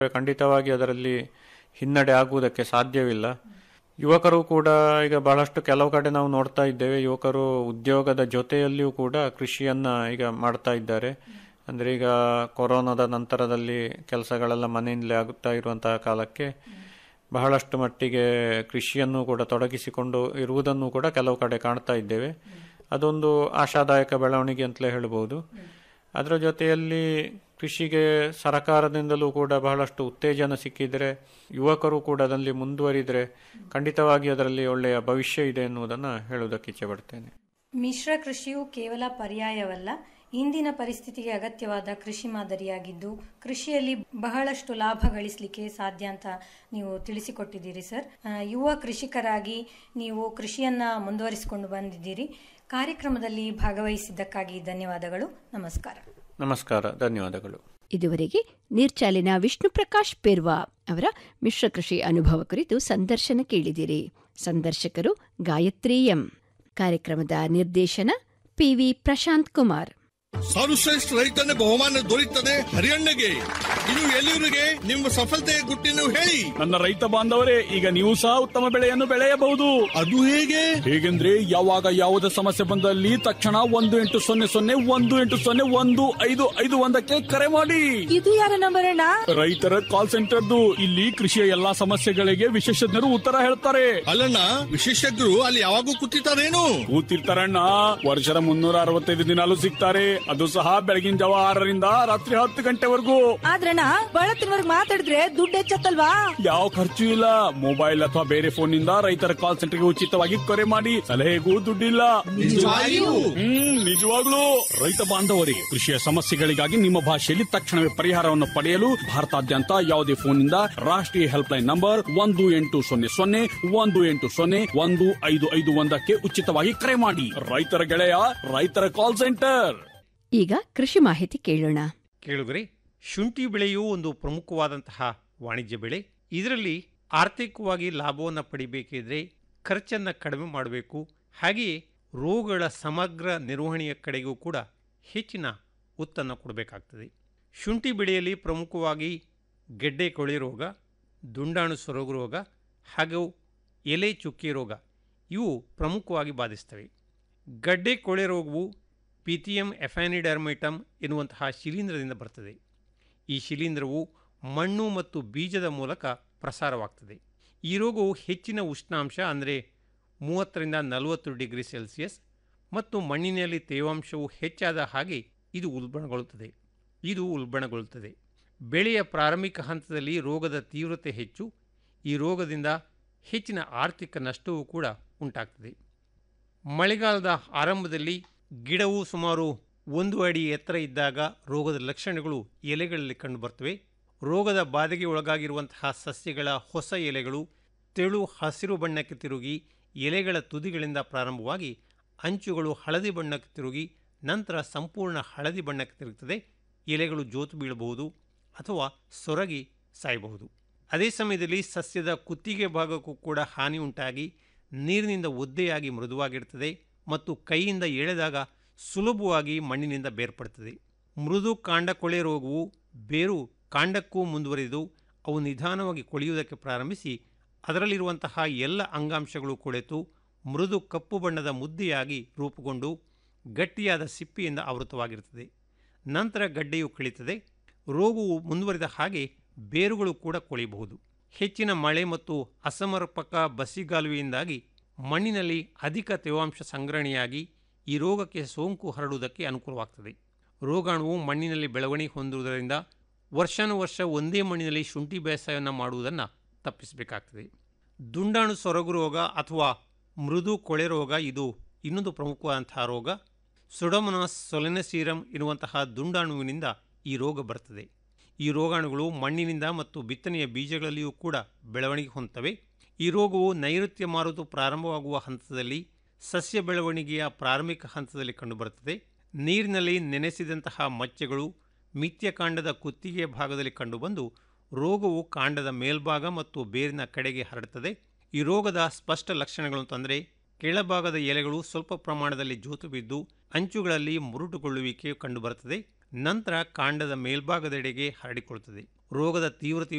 ಖಂಡಿತವಾಗಿ ಅದರಲ್ಲಿ ಹಿನ್ನಡೆ ಆಗುವುದಕ್ಕೆ ಸಾಧ್ಯವಿಲ್ಲ ಯುವಕರು ಕೂಡ ಈಗ ಬಹಳಷ್ಟು ಕೆಲವು ಕಡೆ ನಾವು ನೋಡ್ತಾ ಇದ್ದೇವೆ ಯುವಕರು ಉದ್ಯೋಗದ ಜೊತೆಯಲ್ಲಿಯೂ ಕೂಡ ಕೃಷಿಯನ್ನ ಈಗ ಮಾಡ್ತಾ ಇದ್ದಾರೆ ಅಂದ್ರೆ ಈಗ ಕೊರೋನಾದ ನಂತರದಲ್ಲಿ ಕೆಲಸಗಳೆಲ್ಲ ಮನೆಯಿಂದಲೇ ಆಗುತ್ತಾ ಇರುವಂತಹ ಕಾಲಕ್ಕೆ ಬಹಳಷ್ಟು ಮಟ್ಟಿಗೆ ಕೃಷಿಯನ್ನು ಕೂಡ ತೊಡಗಿಸಿಕೊಂಡು ಇರುವುದನ್ನು ಕೂಡ ಕೆಲವು ಕಡೆ ಕಾಣ್ತಾ ಇದ್ದೇವೆ ಅದೊಂದು ಆಶಾದಾಯಕ ಬೆಳವಣಿಗೆ ಅಂತಲೇ ಹೇಳ್ಬೋದು ಅದರ ಜೊತೆಯಲ್ಲಿ ಕೃಷಿಗೆ ಸರಕಾರದಿಂದಲೂ ಕೂಡ ಬಹಳಷ್ಟು ಉತ್ತೇಜನ ಸಿಕ್ಕಿದರೆ ಯುವಕರು ಕೂಡ ಅದರಲ್ಲಿ ಮುಂದುವರಿದರೆ ಖಂಡಿತವಾಗಿ ಅದರಲ್ಲಿ ಒಳ್ಳೆಯ ಭವಿಷ್ಯ ಇದೆ ಎನ್ನುವುದನ್ನು ಹೇಳುವುದಕ್ಕೆ ಇಚ್ಛೆಪಡ್ತೇನೆ ಮಿಶ್ರ ಕೃಷಿಯು ಕೇವಲ ಪರ್ಯಾಯವಲ್ಲ ಇಂದಿನ ಪರಿಸ್ಥಿತಿಗೆ ಅಗತ್ಯವಾದ ಕೃಷಿ ಮಾದರಿಯಾಗಿದ್ದು ಕೃಷಿಯಲ್ಲಿ ಬಹಳಷ್ಟು ಲಾಭ ಗಳಿಸಲಿಕ್ಕೆ ಸಾಧ್ಯ ಅಂತ ನೀವು ತಿಳಿಸಿಕೊಟ್ಟಿದ್ದೀರಿ ಸರ್ ಆ, ಯುವ ಕೃಷಿಕರಾಗಿ ನೀವು ಕೃಷಿಯನ್ನ ಮುಂದುವರಿಸಿಕೊಂಡು ಬಂದಿದ್ದೀರಿ ಕಾರ್ಯಕ್ರಮದಲ್ಲಿ ಭಾಗವಹಿಸಿದ್ದಕ್ಕಾಗಿ ಧನ್ಯವಾದಗಳು ನಮಸ್ಕಾರ ನಮಸ್ಕಾರ ಧನ್ಯವಾದಗಳು ಇದುವರೆಗೆ ನೀರ್ಚಾಲಿನ ವಿಷ್ಣು ಪ್ರಕಾಶ್ ಪೇರ್ವಾ ಅವರ ಮಿಶ್ರ ಕೃಷಿ ಅನುಭವ ಕುರಿತು ಸಂದರ್ಶನ ಕೇಳಿದಿರಿ ಸಂದರ್ಶಕರು ಗಾಯತ್ರಿ ಎಂ ಕಾರ್ಯಕ್ರಮದ ನಿರ್ದೇಶನ ಪಿವಿ ಪ್ರಶಾಂತ್ ಕುಮಾರ್ ಸರ್ವಶ್ರೇಷ್ಠ ರೈತನ ಬಹುಮಾನ ದೊರೆಯುತ್ತದೆ ಹರಿಯಣ್ಣಗೆ ಇದು ಎಲ್ಲಿವರಿಗೆ ನಿಮ್ಮ ಸಫಲತೆಯ ಗುಟ್ಟಿನ ಹೇಳಿ ನನ್ನ ರೈತ ಬಾಂಧವರೇ ಈಗ ನೀವು ಸಹ ಉತ್ತಮ ಬೆಳೆಯನ್ನು ಬೆಳೆಯಬಹುದು ಅದು ಹೇಗೆ ಹೇಗೆಂದ್ರೆ ಯಾವಾಗ ಯಾವುದೇ ಸಮಸ್ಯೆ ಬಂದಲ್ಲಿ ತಕ್ಷಣ ಒಂದು ಎಂಟು ಸೊನ್ನೆ ಸೊನ್ನೆ ಒಂದು ಎಂಟು ಸೊನ್ನೆ ಒಂದು ಐದು ಐದು ಒಂದಕ್ಕೆ ಕರೆ ಮಾಡಿ ಇದು ಯಾರ ನಂಬರ್ ಅಣ್ಣ ರೈತರ ಕಾಲ್ ಸೆಂಟರ್ದು ಇಲ್ಲಿ ಕೃಷಿಯ ಎಲ್ಲಾ ಸಮಸ್ಯೆಗಳಿಗೆ ವಿಶೇಷಜ್ಞರು ಉತ್ತರ ಹೇಳ್ತಾರೆ ಅಲ್ಲಣ್ಣ ವಿಶೇಷಜ್ಞರು ಅಲ್ಲಿ ಯಾವಾಗೂ ಕೂತಿರ್ತಾರೇನು ಕೂತಿರ್ತಾರಣ್ಣ ವರ್ಷದ ಮುನ್ನೂರ ಅರವತ್ತೈದು ದಿನಾಲು ಸಿಗ್ತಾರೆ ಅದು ಸಹ ಬೆಳಗಿನ ಜಾವ ಆರರಿಂದ ರಾತ್ರಿ ಹತ್ತು ಗಂಟೆವರೆಗೂ ಆದ್ರಣ್ಣ ಬಳತ್ತಿನವರ್ಗ್ ಮಾತಾಡಿದ್ರೆ ದುಡ್ಡು ಹೆಚ್ಚತ್ತಲ್ವಾ ಯಾವ ಖರ್ಚು ಇಲ್ಲ ಮೊಬೈಲ್ ಅಥವಾ ಬೇರೆ ಫೋನ್ ನಿಂದ ರೈತರ ಕಾಲ್ ಸೆಂಟರ್ಗೆ ಉಚಿತವಾಗಿ ಕರೆ ಮಾಡಿ ಸಲಹೆಗೂ ದುಡ್ಡಿಲ್ಲ ನಿಜವಾಗಿಯೂ? ಹ್ಮ್ ನಿಜವಾಗ್ಲೂ ರೈತ ಬಾಂಧವರೇ ಕೃಷಿಯ ಸಮಸ್ಯೆಗಳಿಗಾಗಿ ನಿಮ್ಮ ಭಾಷೆಯಲ್ಲಿ ತಕ್ಷಣವೇ ಪರಿಹಾರವನ್ನು ಪಡೆಯಲು ಭಾರತಾದ್ಯಂತ ಯಾವುದೇ ಫೋನ್ನಿಂದ ರಾಷ್ಟ್ರೀಯ ಹೆಲ್ಪ್ಲೈನ್ ನಂಬರ್ ಒಂದು ಎಂಟು ಸೊನ್ನೆ ಸೊನ್ನೆ ಒಂದು ಎಂಟು ಸೊನ್ನೆ ಒಂದು ಐದು ಐದು ಒಂದಕ್ಕೆ ಉಚಿತವಾಗಿ ಕರೆ ಮಾಡಿ ರೈತರ ಗೆಳೆಯ ರೈತರ ಕಾಲ್ ಸೆಂಟರ್ ಈಗ ಕೃಷಿ ಮಾಹಿತಿ ಕೇಳೋಣ ಕೇಳುಗರೆ ಶುಂಠಿ ಬೆಳೆಯು ಒಂದು ಪ್ರಮುಖವಾದಂತಹ ವಾಣಿಜ್ಯ ಬೆಳೆ ಇದರಲ್ಲಿ ಆರ್ಥಿಕವಾಗಿ ಲಾಭವನ್ನು ಪಡಿಬೇಕಿದ್ರೆ ಖರ್ಚನ್ನು ಕಡಿಮೆ ಮಾಡಬೇಕು ಹಾಗೆಯೇ ರೋಗಗಳ ಸಮಗ್ರ ನಿರ್ವಹಣೆಯ ಕಡೆಗೂ ಕೂಡ ಹೆಚ್ಚಿನ ಒತ್ತನ್ನು ಕೊಡಬೇಕಾಗ್ತದೆ ಶುಂಠಿ ಬೆಳೆಯಲ್ಲಿ ಪ್ರಮುಖವಾಗಿ ಗೆಡ್ಡೆ ಕೊಳೆ ರೋಗ ದುಂಡಾಣು ಸೊರಗು ರೋಗ ಹಾಗೂ ಎಲೆ ಚುಕ್ಕಿ ರೋಗ ಇವು ಪ್ರಮುಖವಾಗಿ ಬಾಧಿಸ್ತವೆ ಗಡ್ಡೆ ಕೊಳೆ ರೋಗವು ಪಿಥಿಯಂ ಎಫ್ಯಾನಿಡರ್ಮೈಟಮ್ ಎನ್ನುವಂತಹ ಶಿಲೀಂಧ್ರದಿಂದ ಬರ್ತದೆ ಈ ಶಿಲೀಂಧ್ರವು ಮಣ್ಣು ಮತ್ತು ಬೀಜದ ಮೂಲಕ ಪ್ರಸಾರವಾಗ್ತದೆ ಈ ರೋಗವು ಹೆಚ್ಚಿನ ಉಷ್ಣಾಂಶ ಅಂದರೆ ಮೂವತ್ತರಿಂದ ನಲವತ್ತು ಡಿಗ್ರಿ ಸೆಲ್ಸಿಯಸ್ ಮತ್ತು ಮಣ್ಣಿನಲ್ಲಿ ತೇವಾಂಶವು ಹೆಚ್ಚಾದ ಹಾಗೆ ಇದು ಉಲ್ಬಣಗೊಳ್ಳುತ್ತದೆ ಇದು ಉಲ್ಬಣಗೊಳ್ಳುತ್ತದೆ ಬೆಳೆಯ ಪ್ರಾರಂಭಿಕ ಹಂತದಲ್ಲಿ ರೋಗದ ತೀವ್ರತೆ ಹೆಚ್ಚು ಈ ರೋಗದಿಂದ ಹೆಚ್ಚಿನ ಆರ್ಥಿಕ ನಷ್ಟವೂ ಕೂಡ ಉಂಟಾಗ್ತದೆ ಮಳೆಗಾಲದ ಆರಂಭದಲ್ಲಿ ಗಿಡವು ಸುಮಾರು ಒಂದು ಅಡಿ ಎತ್ತರ ಇದ್ದಾಗ ರೋಗದ ಲಕ್ಷಣಗಳು ಎಲೆಗಳಲ್ಲಿ ಕಂಡುಬರ್ತವೆ ರೋಗದ ಬಾಧೆಗೆ ಒಳಗಾಗಿರುವಂತಹ ಸಸ್ಯಗಳ ಹೊಸ ಎಲೆಗಳು ತೆಳು ಹಸಿರು ಬಣ್ಣಕ್ಕೆ ತಿರುಗಿ ಎಲೆಗಳ ತುದಿಗಳಿಂದ ಪ್ರಾರಂಭವಾಗಿ ಅಂಚುಗಳು ಹಳದಿ ಬಣ್ಣಕ್ಕೆ ತಿರುಗಿ ನಂತರ ಸಂಪೂರ್ಣ ಹಳದಿ ಬಣ್ಣಕ್ಕೆ ತಿರುಗುತ್ತದೆ ಎಲೆಗಳು ಜೋತು ಬೀಳಬಹುದು ಅಥವಾ ಸೊರಗಿ ಸಾಯಬಹುದು ಅದೇ ಸಮಯದಲ್ಲಿ ಸಸ್ಯದ ಕುತ್ತಿಗೆ ಭಾಗಕ್ಕೂ ಕೂಡ ಹಾನಿ ಉಂಟಾಗಿ ನೀರಿನಿಂದ ಒದ್ದೆಯಾಗಿ ಮೃದುವಾಗಿರ್ತದೆ ಮತ್ತು ಕೈಯಿಂದ ಎಳೆದಾಗ ಸುಲಭವಾಗಿ ಮಣ್ಣಿನಿಂದ ಬೇರ್ಪಡುತ್ತದೆ ಮೃದು ಕಾಂಡ ಕೊಳೆ ರೋಗವು ಬೇರು ಕಾಂಡಕ್ಕೂ ಮುಂದುವರಿದು ಅವು ನಿಧಾನವಾಗಿ ಕೊಳೆಯುವುದಕ್ಕೆ ಪ್ರಾರಂಭಿಸಿ ಅದರಲ್ಲಿರುವಂತಹ ಎಲ್ಲ ಅಂಗಾಂಶಗಳು ಕೊಳೆತು ಮೃದು ಕಪ್ಪು ಬಣ್ಣದ ಮುದ್ದೆಯಾಗಿ ರೂಪುಗೊಂಡು ಗಟ್ಟಿಯಾದ ಸಿಪ್ಪಿಯಿಂದ ಆವೃತವಾಗಿರುತ್ತದೆ ನಂತರ ಗಡ್ಡೆಯು ಕಳೀತದೆ ರೋಗವು ಮುಂದುವರಿದ ಹಾಗೆ ಬೇರುಗಳು ಕೂಡ ಕೊಳೆಯಬಹುದು ಹೆಚ್ಚಿನ ಮಳೆ ಮತ್ತು ಅಸಮರ್ಪಕ ಬಸಿಗಾಲುವೆಯಿಂದಾಗಿ ಮಣ್ಣಿನಲ್ಲಿ ಅಧಿಕ ತೇವಾಂಶ ಸಂಗ್ರಹಣೆಯಾಗಿ ಈ ರೋಗಕ್ಕೆ ಸೋಂಕು ಹರಡುವುದಕ್ಕೆ ಅನುಕೂಲವಾಗ್ತದೆ ರೋಗಾಣುವು ಮಣ್ಣಿನಲ್ಲಿ ಬೆಳವಣಿಗೆ ಹೊಂದುವುದರಿಂದ ವರ್ಷಾನುವರ್ಷ ಒಂದೇ ಮಣ್ಣಿನಲ್ಲಿ ಶುಂಠಿ ಬೇಸಾಯವನ್ನು ಮಾಡುವುದನ್ನು ತಪ್ಪಿಸಬೇಕಾಗ್ತದೆ ದುಂಡಾಣು ಸೊರಗು ರೋಗ ಅಥವಾ ಮೃದು ಕೊಳೆ ರೋಗ ಇದು ಇನ್ನೊಂದು ಪ್ರಮುಖವಾದಂತಹ ರೋಗ ಸುಡಮನಾಸ್ ಸೊಲೆನಸೀರಮ್ ಎನ್ನುವಂತಹ ದುಂಡಾಣುವಿನಿಂದ ಈ ರೋಗ ಬರ್ತದೆ ಈ ರೋಗಾಣುಗಳು ಮಣ್ಣಿನಿಂದ ಮತ್ತು ಬಿತ್ತನೆಯ ಬೀಜಗಳಲ್ಲಿಯೂ ಕೂಡ ಬೆಳವಣಿಗೆ ಹೊಂದುತ್ತವೆ ಈ ರೋಗವು ನೈಋತ್ಯ ಮಾರುತು ಪ್ರಾರಂಭವಾಗುವ ಹಂತದಲ್ಲಿ ಸಸ್ಯ ಬೆಳವಣಿಗೆಯ ಪ್ರಾರಂಭಿಕ ಹಂತದಲ್ಲಿ ಕಂಡುಬರುತ್ತದೆ ನೀರಿನಲ್ಲಿ ನೆನೆಸಿದಂತಹ ಮಚ್ಚೆಗಳು ಮಿಥ್ಯಕಾಂಡದ ಕುತ್ತಿಗೆಯ ಭಾಗದಲ್ಲಿ ಕಂಡುಬಂದು ರೋಗವು ಕಾಂಡದ ಮೇಲ್ಭಾಗ ಮತ್ತು ಬೇರಿನ ಕಡೆಗೆ ಹರಡುತ್ತದೆ ಈ ರೋಗದ ಸ್ಪಷ್ಟ ಲಕ್ಷಣಗಳು ಅಂತಂದರೆ ಕೆಳಭಾಗದ ಎಲೆಗಳು ಸ್ವಲ್ಪ ಪ್ರಮಾಣದಲ್ಲಿ ಜೋತು ಬಿದ್ದು ಅಂಚುಗಳಲ್ಲಿ ಮುರುಟುಗೊಳ್ಳುವಿಕೆ ಕಂಡುಬರುತ್ತದೆ ನಂತರ ಕಾಂಡದ ಮೇಲ್ಭಾಗದೆಡೆಗೆ ಹರಡಿಕೊಳ್ಳುತ್ತದೆ ರೋಗದ ತೀವ್ರತೆ